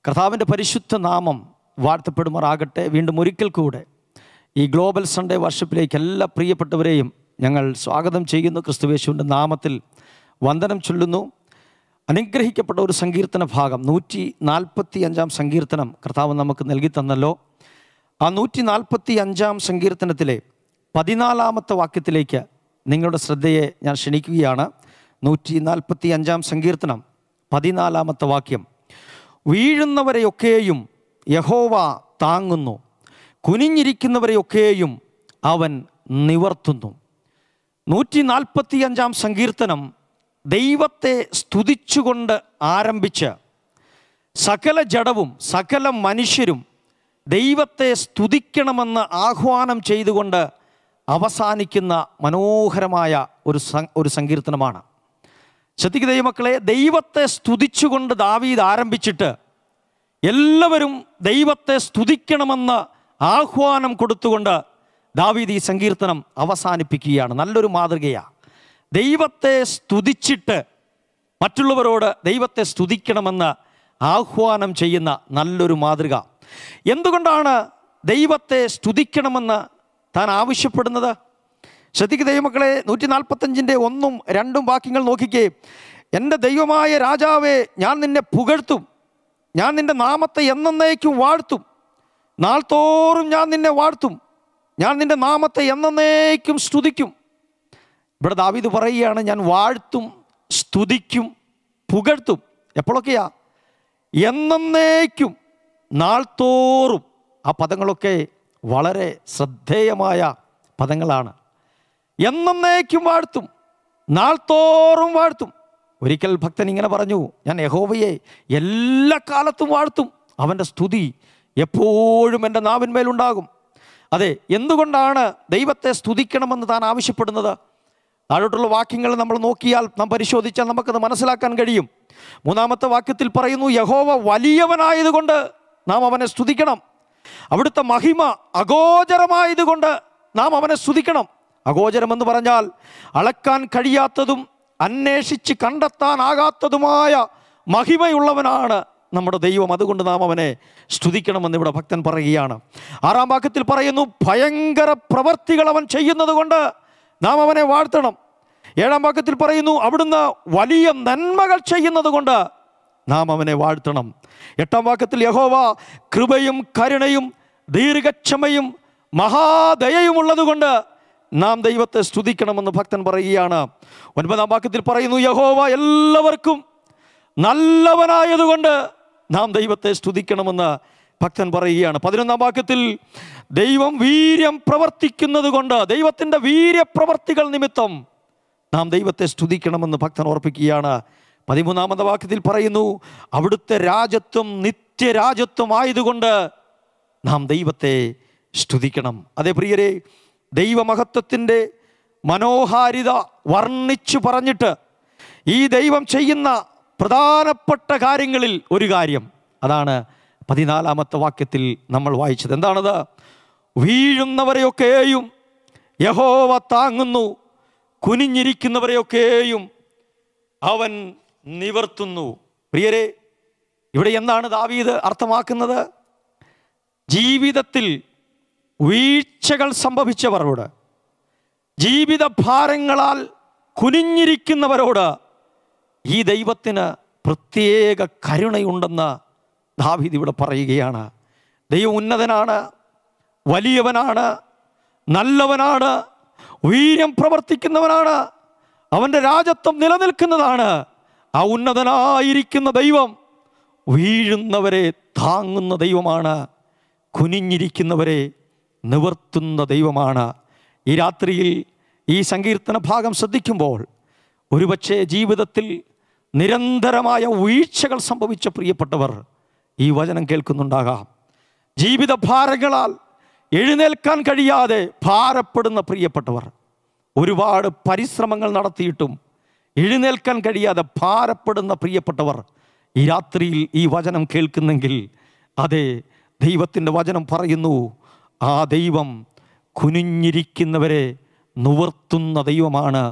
കർത്താവിൻ്റെ പരിശുദ്ധ നാമം വാഴ്ത്തപ്പെടുമാറാകട്ടെ വീണ്ടും ഒരിക്കൽ കൂടെ ഈ ഗ്ലോബൽ സൺഡേ വർഷിപ്പിലേക്ക് എല്ലാ പ്രിയപ്പെട്ടവരെയും ഞങ്ങൾ സ്വാഗതം ചെയ്യുന്നു ക്രിസ്തുവേശുവിൻ്റെ നാമത്തിൽ വന്ദനം ചൊല്ലുന്നു അനുഗ്രഹിക്കപ്പെട്ട ഒരു സങ്കീർത്തന ഭാഗം നൂറ്റി നാൽപ്പത്തി അഞ്ചാം സങ്കീർത്തനം കർത്താവ് നമുക്ക് നൽകി തന്നല്ലോ ആ നൂറ്റി നാൽപ്പത്തി അഞ്ചാം സങ്കീർത്തനത്തിലെ പതിനാലാമത്തെ വാക്യത്തിലേക്ക് നിങ്ങളുടെ ശ്രദ്ധയെ ഞാൻ ക്ഷണിക്കുകയാണ് നൂറ്റി നാൽപ്പത്തി അഞ്ചാം സങ്കീർത്തനം പതിനാലാമത്തെ വാക്യം വീഴുന്നവരെയൊക്കെയും യഹോവ താങ്ങുന്നു കുനിഞ്ഞിരിക്കുന്നവരെയൊക്കെയും അവൻ നിവർത്തുന്നു നൂറ്റി നാൽപ്പത്തി അഞ്ചാം സങ്കീർത്തനം ദൈവത്തെ സ്തുതിച്ചുകൊണ്ട് ആരംഭിച്ച് സകല ജഡവും സകല മനുഷ്യരും ദൈവത്തെ സ്തുതിക്കണമെന്ന് ആഹ്വാനം ചെയ്തുകൊണ്ട് അവസാനിക്കുന്ന മനോഹരമായ ഒരു സ- ഒരു സങ്കീർത്തനമാണ് ശ്രദ്ധിക്കുക ദൈവമക്കളെ ദൈവത്തെ സ്തുതിച്ചുകൊണ്ട് ദാവീദ് ആരംഭിച്ചിട്ട് എല്ലാവരും ദൈവത്തെ സ്തുതിക്കണമെന്ന് ആഹ്വാനം കൊടുത്തുകൊണ്ട് ദാവീദ് ഈ സങ്കീർത്തനം അവസാനിപ്പിക്കുകയാണ് നല്ലൊരു മാതൃകയാണ് ദൈവത്തെ സ്തുതിച്ചിട്ട് മറ്റുള്ളവരോട് ദൈവത്തെ സ്തുതിക്കണമെന്ന് ആഹ്വാനം ചെയ്യുന്ന നല്ലൊരു മാതൃക എന്തുകൊണ്ടാണ് ദൈവത്തെ സ്തുതിക്കണമെന്ന് താൻ ആവശ്യപ്പെടുന്നത് ശ്രദ്ധിക്കുക ദൈവമക്കളെ നൂറ്റി നാൽപ്പത്തഞ്ചിൻ്റെ ഒന്നും രണ്ടും വാക്യങ്ങൾ നോക്കിക്കേ എൻ്റെ ദൈവമായ രാജാവേ ഞാൻ നിന്നെ പുകഴ്ത്തും ഞാൻ നിന്റെ നാമത്തെ എന്നേക്കും വാഴ്ത്തും നാൾ തോറും ഞാൻ നിന്നെ വാഴ്ത്തും ഞാൻ നിന്റെ നാമത്തെ എന്നേക്കും സ്തുതിക്കും ഇവിടെ ദാവീദ് പറയുകയാണ് ഞാൻ വാഴ്ത്തും സ്തുതിക്കും പുകഴ്ത്തും എപ്പോഴൊക്കെയാ എന്നേക്കും നാൾ തോറും ആ പദങ്ങളൊക്കെ വളരെ ശ്രദ്ധേയമായ പദങ്ങളാണ് എന്നേക്കും വാഴ്ത്തും നാൾ തോറും വാഴ്ത്തും ഒരിക്കൽ ഭക്തൻ ഇങ്ങനെ പറഞ്ഞു ഞാൻ യഹോവയെ എല്ലാ കാലത്തും വാഴ്ത്തും അവൻ്റെ സ്തുതി എപ്പോഴും എൻ്റെ നാവിന്മേലുണ്ടാകും അതെ എന്തുകൊണ്ടാണ് ദൈവത്തെ സ്തുതിക്കണമെന്ന് താൻ ആവശ്യപ്പെടുന്നത് താഴോട്ടുള്ള വാക്യങ്ങൾ നമ്മൾ നോക്കിയാൽ നാം പരിശോധിച്ചാൽ നമുക്കത് മനസ്സിലാക്കാൻ കഴിയും മൂന്നാമത്തെ വാക്യത്തിൽ പറയുന്നു യഹോവ വലിയവനായതുകൊണ്ട് നാം അവനെ സ്തുതിക്കണം അവിടുത്തെ മഹിമ അഗോചരമായതുകൊണ്ട് നാം അവനെ സ്തുതിക്കണം അഗോചരമെന്ന് പറഞ്ഞാൽ അളക്കാൻ കഴിയാത്തതും അന്വേഷിച്ച് കണ്ടെത്താനാകാത്തതുമായ മഹിമയുള്ളവനാണ് നമ്മുടെ ദൈവം അതുകൊണ്ട് നാം അവനെ സ്തുതിക്കണമെന്ന് ഇവിടെ ഭക്തൻ പറയുകയാണ് ആറാം വാക്യത്തിൽ പറയുന്നു ഭയങ്കര പ്രവർത്തികൾ അവൻ ചെയ്യുന്നത് കൊണ്ട് നാം അവനെ വാഴ്ത്തണം ഏഴാം വാക്യത്തിൽ പറയുന്നു അവിടുന്ന് വലിയ നന്മകൾ ചെയ്യുന്നത് കൊണ്ട് നാം അവനെ വാഴ്ത്തണം എട്ടാം വാക്യത്തിൽ യഹോവ കൃപയും കരുണയും ദീർഘക്ഷമയും മഹാദയയും ഉള്ളതുകൊണ്ട് നാം ദൈവത്തെ സ്തുതിക്കണമെന്ന് ഭക്തൻ പറയുകയാണ് ഒൻപതാം വാക്യത്തിൽ പറയുന്നു യഹോവ എല്ലാവർക്കും നല്ലവനായതുകൊണ്ട് നാം ദൈവത്തെ സ്തുതിക്കണമെന്ന് ഭക്തൻ പറയുകയാണ് പതിനൊന്നാം വാക്യത്തിൽ ദൈവം വീര്യം പ്രവർത്തിക്കുന്നത് കൊണ്ട് ദൈവത്തിൻ്റെ വീര്യപ്രവർത്തികൾ നിമിത്തം നാം ദൈവത്തെ സ്തുതിക്കണമെന്ന് ഭക്തൻ ഓർപ്പിക്കുകയാണ് പതിമൂന്നാമത്തെ വാക്യത്തിൽ പറയുന്നു അവിടുത്തെ രാജത്വം നിത്യരാജത്വം ആയതുകൊണ്ട് നാം ദൈവത്തെ സ്തുതിക്കണം അതേ പ്രിയരെ ദൈവമഹത്വത്തിൻ്റെ മനോഹാരിത വർണ്ണിച്ചു പറഞ്ഞിട്ട് ഈ ദൈവം ചെയ്യുന്ന പ്രധാനപ്പെട്ട കാര്യങ്ങളിൽ ഒരു കാര്യം അതാണ് പതിനാലാമത്തെ വാക്യത്തിൽ നമ്മൾ വായിച്ചത് എന്താണത് വീഴുന്നവരെയൊക്കെയും യഹോവ താങ്ങുന്നു കുനിഞ്ഞിരിക്കുന്നവരെയൊക്കെയും അവൻ നിവർത്തുന്നു പ്രിയരെ ഇവിടെ എന്താണ് ദാവീദ് അർത്ഥമാക്കുന്നത് ജീവിതത്തിൽ വീഴ്ചകൾ സംഭവിച്ചവരോട് ജീവിത ഭാരങ്ങളാൽ കുനിഞ്ഞിരിക്കുന്നവരോട് ഈ ദൈവത്തിന് പ്രത്യേക കരുണയുണ്ടെന്ന് ദാവീദ് ഇവിടെ പറയുകയാണ് ദൈവം ഉന്നതനാണ് വലിയവനാണ് നല്ലവനാണ് വീര്യം പ്രവർത്തിക്കുന്നവനാണ് അവൻ്റെ രാജത്വം നിലനിൽക്കുന്നതാണ് ആ ഉന്നതനായിരിക്കുന്ന ദൈവം വീഴുന്നവരെ താങ്ങുന്ന ദൈവമാണ് കുനിഞ്ഞിരിക്കുന്നവരെ നിവർത്തുന്ന ദൈവമാണ് ഈ രാത്രിയിൽ ഈ സങ്കീർത്തന ഭാഗം ശ്രദ്ധിക്കുമ്പോൾ ഒരുപക്ഷെ ജീവിതത്തിൽ നിരന്തരമായ വീഴ്ചകൾ സംഭവിച്ച പ്രിയപ്പെട്ടവർ ഈ വചനം കേൾക്കുന്നുണ്ടാകാം ജീവിത ഭാരങ്ങളാൽ എഴുന്നേൽക്കാൻ കഴിയാതെ ഭാരപ്പെടുന്ന പ്രിയപ്പെട്ടവർ ഒരുപാട് പരിശ്രമങ്ങൾ നടത്തിയിട്ടും എഴുന്നേൽക്കാൻ കഴിയാതെ ഭാരപ്പെടുന്ന പ്രിയപ്പെട്ടവർ ഈ രാത്രിയിൽ ഈ വചനം കേൾക്കുന്നെങ്കിൽ അതെ ദൈവത്തിൻ്റെ വചനം പറയുന്നു ആ ദൈവം കുനിഞ്ഞിരിക്കുന്നവരെ നിവർത്തുന്ന ദൈവമാണ്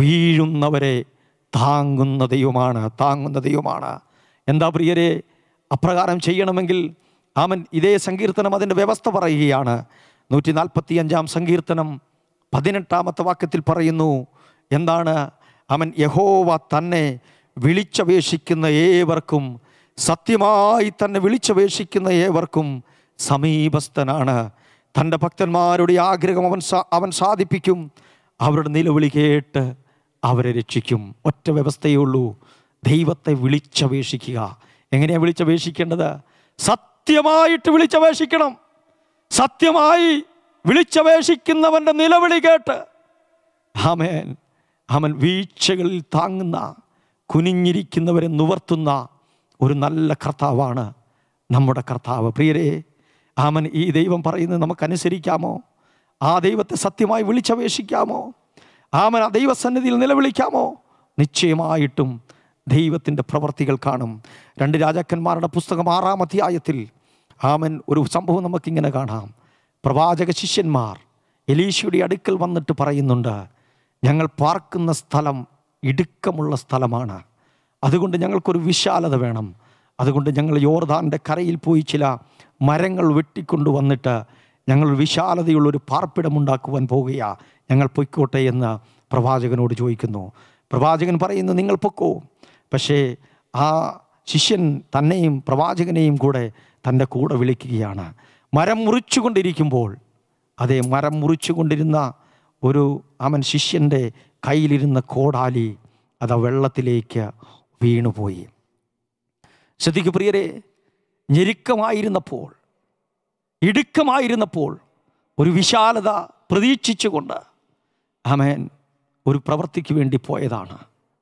വീഴുന്നവരെ താങ്ങുന്ന ദൈവമാണ് താങ്ങുന്ന ദൈവമാണ് എന്താ പ്രിയരെ അപ്രകാരം ചെയ്യണമെങ്കിൽ അവൻ ഇതേ സങ്കീർത്തനം അതിൻ്റെ വ്യവസ്ഥ പറയുകയാണ് നൂറ്റി നാൽപ്പത്തി അഞ്ചാം സങ്കീർത്തനം പതിനെട്ടാമത്തെ വാക്യത്തിൽ പറയുന്നു എന്താണ് അവൻ യഹോവ തന്നെ വിളിച്ചപേക്ഷിക്കുന്ന ഏവർക്കും സത്യമായി തന്നെ വിളിച്ചപേക്ഷിക്കുന്ന ഏവർക്കും സമീപസ്ഥനാണ് തൻ്റെ ഭക്തന്മാരുടെ ആഗ്രഹം അവൻ സാ അവൻ സാധിപ്പിക്കും അവരുടെ നിലവിളി കേട്ട് അവരെ രക്ഷിക്കും ഒറ്റ വ്യവസ്ഥയേ ഉള്ളൂ ദൈവത്തെ വിളിച്ചപേക്ഷിക്കുക എങ്ങനെയാണ് വിളിച്ചപേക്ഷിക്കേണ്ടത് സത്യമായിട്ട് വിളിച്ചപേക്ഷിക്കണം സത്യമായി വിളിച്ചപേക്ഷിക്കുന്നവൻ്റെ നിലവിളി കേട്ട് ആമേൻ അവൻ വീഴ്ചകളിൽ താങ്ങുന്ന കുനിഞ്ഞിരിക്കുന്നവരെ നിവർത്തുന്ന ഒരു നല്ല കർത്താവാണ് നമ്മുടെ കർത്താവ് പ്രിയരെ ആമൻ ഈ ദൈവം പറയുന്നത് നമുക്കനുസരിക്കാമോ ആ ദൈവത്തെ സത്യമായി വിളിച്ചപേക്ഷിക്കാമോ ആമൻ ആ ദൈവസന്നിധിയിൽ നിലവിളിക്കാമോ നിശ്ചയമായിട്ടും ദൈവത്തിൻ്റെ പ്രവർത്തികൾ കാണും രണ്ട് രാജാക്കന്മാരുടെ പുസ്തകം ആറാം അധ്യായത്തിൽ ആമൻ ഒരു സംഭവം നമുക്കിങ്ങനെ കാണാം പ്രവാചക ശിഷ്യന്മാർ എലീശയുടെ അടുക്കൽ വന്നിട്ട് പറയുന്നുണ്ട് ഞങ്ങൾ പാർക്കുന്ന സ്ഥലം ഇടുക്കമുള്ള സ്ഥലമാണ് അതുകൊണ്ട് ഞങ്ങൾക്കൊരു വിശാലത വേണം അതുകൊണ്ട് ഞങ്ങൾ യോർദാൻ്റെ കരയിൽ പോയി ചില മരങ്ങൾ വെട്ടിക്കൊണ്ടു വന്നിട്ട് ഞങ്ങൾ വിശാലതയുള്ളൊരു പാർപ്പിടമുണ്ടാക്കുവാൻ പോകുകയാ ഞങ്ങൾ പൊയ്ക്കോട്ടെ എന്ന് പ്രവാചകനോട് ചോദിക്കുന്നു പ്രവാചകൻ പറയുന്നു നിങ്ങൾ പൊക്കോ പക്ഷേ ആ ശിഷ്യൻ തന്നെയും പ്രവാചകനെയും കൂടെ തൻ്റെ കൂടെ വിളിക്കുകയാണ് മരം മുറിച്ചുകൊണ്ടിരിക്കുമ്പോൾ അതേ മരം മുറിച്ചുകൊണ്ടിരുന്ന ഒരു അവൻ ശിഷ്യൻ്റെ കയ്യിലിരുന്ന കോടാലി അത് ആ വെള്ളത്തിലേക്ക് വീണുപോയി ശ്രദ്ധിക്കു പ്രിയരെ ഞെരുക്കമായിരുന്നപ്പോൾ ഇടുക്കമായിരുന്നപ്പോൾ ഒരു വിശാലത പ്രതീക്ഷിച്ചുകൊണ്ട് ആമേൻ ഒരു പ്രവൃത്തിക്ക് വേണ്ടി പോയതാണ്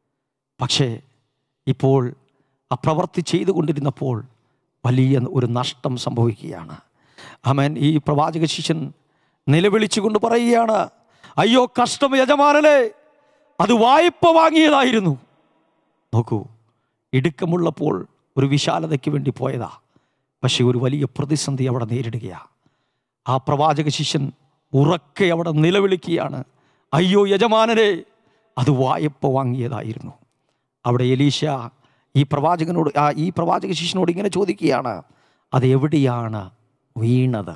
പക്ഷേ ഇപ്പോൾ ആ പ്രവൃത്തി ചെയ്തുകൊണ്ടിരുന്നപ്പോൾ വലിയ ഒരു നഷ്ടം സംഭവിക്കുകയാണ് ആമേൻ ഈ പ്രവാചക ശിഷ്യൻ നിലവിളിച്ചുകൊണ്ട് പറയുകയാണ് അയ്യോ കഷ്ടം യജമാനനെ അത് വായ്പ വാങ്ങിയതായിരുന്നു നോക്കൂ ഇടുക്കമുള്ളപ്പോൾ ഒരു വിശാലതയ്ക്ക് വേണ്ടി പോയതാ പക്ഷേ ഒരു വലിയ പ്രതിസന്ധി അവിടെ നേരിടുകയാണ് ആ പ്രവാചക ശിഷ്യൻ ഉറക്കെ അവിടെ നിലവിളിക്കുകയാണ് അയ്യോ യജമാനനെ അത് വായ്പ വാങ്ങിയതായിരുന്നു അവിടെ എലീശ ഈ പ്രവാചകനോട് ആ ഈ പ്രവാചക ശിഷ്യനോട് ഇങ്ങനെ ചോദിക്കുകയാണ് അത് എവിടെയാണ് വീണത്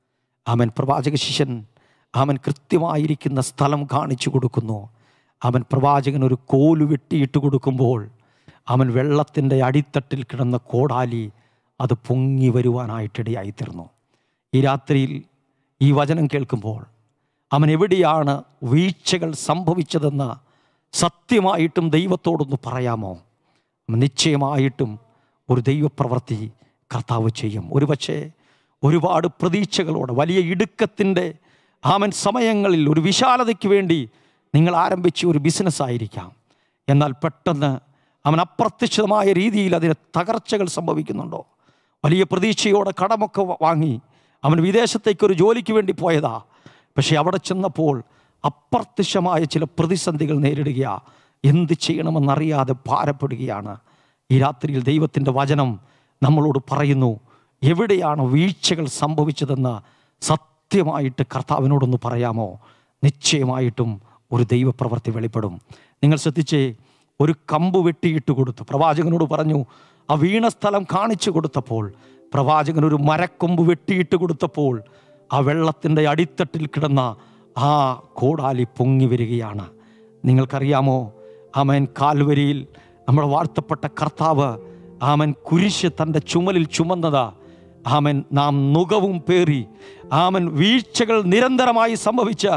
അവൻ പ്രവാചക ശിഷ്യൻ അവൻ കൃത്യമായിരിക്കുന്ന സ്ഥലം കാണിച്ചു കൊടുക്കുന്നു അവൻ പ്രവാചകൻ ഒരു കോല് വെട്ടിയിട്ട് കൊടുക്കുമ്പോൾ അവൻ വെള്ളത്തിൻ്റെ അടിത്തട്ടിൽ കിടന്ന കോടാലി അത് പൊങ്ങി വരുവാനായിട്ടിടയായിത്തീർന്നു ഈ രാത്രിയിൽ ഈ വചനം കേൾക്കുമ്പോൾ അവൻ എവിടെയാണ് വീഴ്ചകൾ സംഭവിച്ചതെന്ന് സത്യമായിട്ടും ദൈവത്തോടൊന്ന് പറയാമോ നിശ്ചയമായിട്ടും ഒരു ദൈവപ്രവൃത്തി കർത്താവ് ചെയ്യും ഒരുപക്ഷെ ഒരുപാട് പ്രതീക്ഷകളോടെ വലിയ ഇടുക്കത്തിൻ്റെ ആമൻ സമയങ്ങളിൽ ഒരു വിശാലതയ്ക്ക് വേണ്ടി നിങ്ങൾ ആരംഭിച്ച ഒരു ബിസിനസ് ആയിരിക്കാം എന്നാൽ പെട്ടെന്ന് അവൻ അപ്രത്യക്ഷിതമായ രീതിയിൽ അതിന് തകർച്ചകൾ സംഭവിക്കുന്നുണ്ടോ വലിയ പ്രതീക്ഷയോടെ കടമൊക്കെ വ- വാങ്ങി അവൻ വിദേശത്തേക്ക് ഒരു ജോലിക്ക് വേണ്ടി പോയതാ പക്ഷേ അവിടെ ചെന്നപ്പോൾ അപ്രത്യക്ഷമായ ചില പ്രതിസന്ധികൾ നേരിടുക എന്ത് ചെയ്യണമെന്നറിയാതെ ഭാരപ്പെടുകയാണ് ഈ രാത്രിയിൽ ദൈവത്തിൻ്റെ വചനം നമ്മളോട് പറയുന്നു എവിടെയാണ് വീഴ്ചകൾ സംഭവിച്ചതെന്ന് സത്യമായിട്ട് കർത്താവിനോടൊന്ന് പറയാമോ നിശ്ചയമായിട്ടും ഒരു ദൈവപ്രവൃത്തി വെളിപ്പെടും നിങ്ങൾ ശ്രദ്ധിച്ചേ ഒരു കമ്പ് വെട്ടിയിട്ട് കൊടുത്തു പ്രവാചകനോട് പറഞ്ഞു ആ വീണ സ്ഥലം കാണിച്ചു കൊടുത്തപ്പോൾ പ്രവാചകൻ ഒരു മരക്കൊമ്പ് വെട്ടിയിട്ട് കൊടുത്തപ്പോൾ ആ വെള്ളത്തിൻ്റെ അടിത്തട്ടിൽ കിടന്ന ആ കോടാലി പൊങ്ങി വരികയാണ് നിങ്ങൾക്കറിയാമോ ആമൻ കാൽവരിയിൽ നമ്മുടെ വാഴ്ത്തപ്പെട്ട കർത്താവ് ആമൻ കുരിശ് തൻ്റെ ചുമലിൽ ചുമന്നതാ ആമൻ നാം നുകവും പേറി ആമൻ വീഴ്ചകൾ നിരന്തരമായി സംഭവിച്ച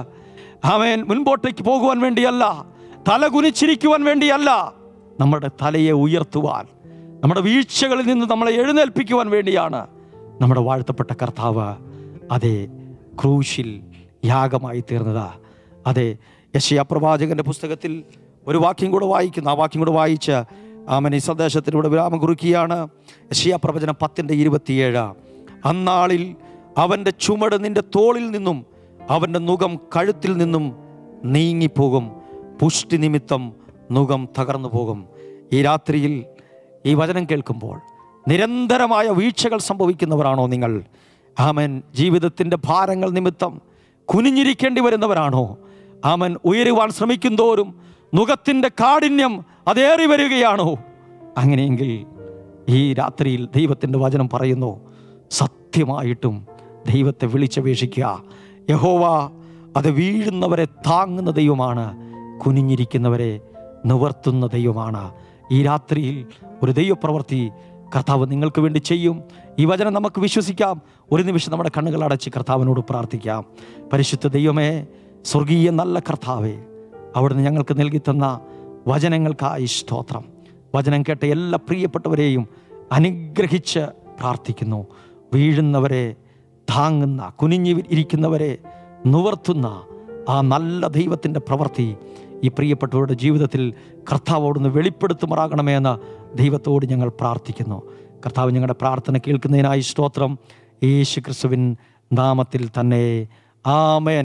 ആമൻ മുൻപോട്ടേക്ക് പോകുവാൻ വേണ്ടിയല്ല തല കുനിച്ചിരിക്കുവാൻ വേണ്ടിയല്ല നമ്മുടെ തലയെ ഉയർത്തുവാൻ നമ്മുടെ വീഴ്ചകളിൽ നിന്ന് നമ്മളെ എഴുന്നേൽപ്പിക്കുവാൻ വേണ്ടിയാണ് നമ്മുടെ വാഴ്ത്തപ്പെട്ട കർത്താവ് അതെ ക്രൂശിൽ യാഗമായി തീർന്നതാ അതെ യശയ പ്രവാചകന്റെ പുസ്തകത്തിൽ ഒരു വാക്യം കൂടെ വായിക്കുന്നു ആ വാക്യം കൂടെ വായിച്ച് ആമൻ ഈ സന്ദേശത്തിലൂടെ വിരാമം കുറിക്കുകയാണ് യശയ പ്രവചനം പത്തിൻ്റെ ഇരുപത്തിയേഴ് അന്നാളിൽ അവൻ്റെ ചുമട് നിന്റെ തോളിൽ നിന്നും അവൻ്റെ നുകം കഴുത്തിൽ നിന്നും നീങ്ങിപ്പോകും പുഷ്ടി നിമിത്തം നുകം തകർന്നു പോകും ഈ രാത്രിയിൽ ഈ വചനം കേൾക്കുമ്പോൾ നിരന്തരമായ വീഴ്ചകൾ സംഭവിക്കുന്നവരാണോ നിങ്ങൾ ആമൻ ജീവിതത്തിൻ്റെ ഭാരങ്ങൾ നിമിത്തം കുനിഞ്ഞിരിക്കേണ്ടി വരുന്നവരാണോ ആമൻ ഉയരുവാൻ ശ്രമിക്കും തോറും നുഖത്തിൻ്റെ കാഠിന്യം അതേറി വരികയാണോ അങ്ങനെയെങ്കിൽ ഈ രാത്രിയിൽ ദൈവത്തിൻ്റെ വചനം പറയുന്നു സത്യമായിട്ടും ദൈവത്തെ വിളിച്ചപേക്ഷിക്കുക യഹോവ അത് വീഴുന്നവരെ താങ്ങുന്ന ദൈവമാണ് കുനിഞ്ഞിരിക്കുന്നവരെ നിവർത്തുന്ന ദൈവമാണ് ഈ രാത്രിയിൽ ഒരു ദൈവപ്രവൃത്തി കർത്താവ് നിങ്ങൾക്ക് വേണ്ടി ചെയ്യും ഈ വചനം നമുക്ക് വിശ്വസിക്കാം ഒരു നിമിഷം നമ്മുടെ കണ്ണുകൾ അടച്ച് കർത്താവിനോട് പ്രാർത്ഥിക്കാം പരിശുദ്ധ ദൈവമേ സ്വർഗീയ നല്ല കർത്താവേ അവിടുന്ന് ഞങ്ങൾക്ക് നൽകി തന്ന വചനങ്ങൾക്കായി സ്തോത്രം വചനം കേട്ട എല്ലാ പ്രിയപ്പെട്ടവരെയും അനുഗ്രഹിച്ച് പ്രാർത്ഥിക്കുന്നു വീഴുന്നവരെ താങ്ങുന്ന കുനിഞ്ഞു ഇരിക്കുന്നവരെ നിവർത്തുന്ന ആ നല്ല ദൈവത്തിൻ്റെ പ്രവൃത്തി ഈ പ്രിയപ്പെട്ടവരുടെ ജീവിതത്തിൽ കർത്താവോടൊന്ന് വെളിപ്പെടുത്തുമാറാകണമേ എന്ന് ദൈവത്തോട് ഞങ്ങൾ പ്രാർത്ഥിക്കുന്നു കർത്താവ് ഞങ്ങളുടെ പ്രാർത്ഥന കേൾക്കുന്നതിനായി സ്തോത്രം യേശു ക്രിസ്തുവിൻ നാമത്തിൽ തന്നെ ആമേൻ